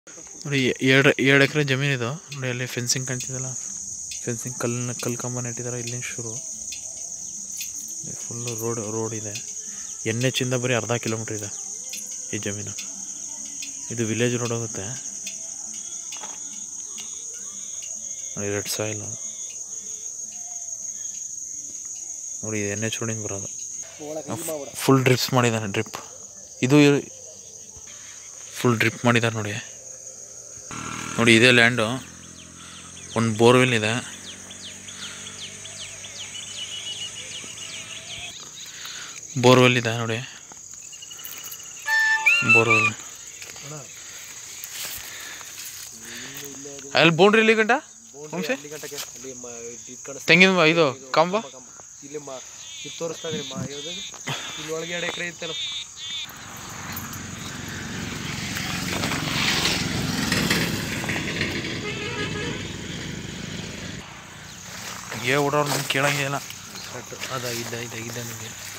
ನೋಡಿ ಎರಡು ಎರಡು ಎಕರೆ ಜಮೀನಿದು ನೋಡಿ ಅಲ್ಲಿ ಫೆನ್ಸಿಂಗ್ ಕಾಣ್ತಿದಲ್ಲ ಫೆನ್ಸಿಂಗ್ ಕಲ್ಲಿನ ಕಲ್ಲು ಕಂಬ ನೆಟ್ಟಿದ್ದಾರೆ ಇಲ್ಲಿಂದ ಶುರು ಫುಲ್ಲು ರೋಡ್ ರೋಡ್ ಇದೆ ಎನ್ ಎಚ್ಚಿಂದ ಬರೀ ಅರ್ಧ ಕಿಲೋಮೀಟ್ರ್ ಇದೆ ಈ ಜಮೀನು ಇದು ವಿಲೇಜ್ ರೋಡ್ ಹೋಗುತ್ತೆ ನೋಡಿ ರೆಡ್ ಸಾಯಿಲ್ ನೋಡಿ ಇದು ಎನ್ ಎಚ್ ರೋಡಿಂದ ಬರೋದು ಫುಲ್ ಡ್ರಿಪ್ಸ್ ಮಾಡಿದ್ದಾನೆ ಡ್ರಿಪ್ ಇದು ಫುಲ್ ಡ್ರಿಪ್ ಮಾಡಿದ್ದಾರೆ ನೋಡಿ ನೋಡಿ ಇದೇ ಲ್ಯಾಂಡು ಒಂದು ಬೋರ್ವೆಲ್ ಇದೆ ಬೋರ್ವೆಲ್ ಇದೆ ನೋಡಿ ಬೋರ್ವೆಲ್ ಅಲ್ಲಿ ಬೌಂಡ್ರಿ ಇಲ್ಲಿ ಗಂಟ ವಂಶಿ ಅಲ್ಲಿ ಗಂಟಕ್ಕೆ ಅಲ್ಲಿ ಮ ಇದು ಕಾಣಿಸ್ತಾ ತೆಂಗಿನ ಇದು ಕಂಬ ಕಂಬ. ಇಲ್ಲಿ ಮ ಇದು ತೋರಿಸ್ತಾ ಇದ್ದೀನಿ ಮಾ ಯಾವ್ದು ಇಲ್ಲಿ ಒಳಗೆ ಎರಡು ಎಕರೆ ಇತ್ತಲ್ಲ ಏ ಹುಡೋರು ನಮ್ಗೆ ಕೇಳಂಗೇ ಇಲ್ಲ ಅದ ಇದ್ದ ಇದ್ದ ಇದ್ದ ನಿಮಗೆ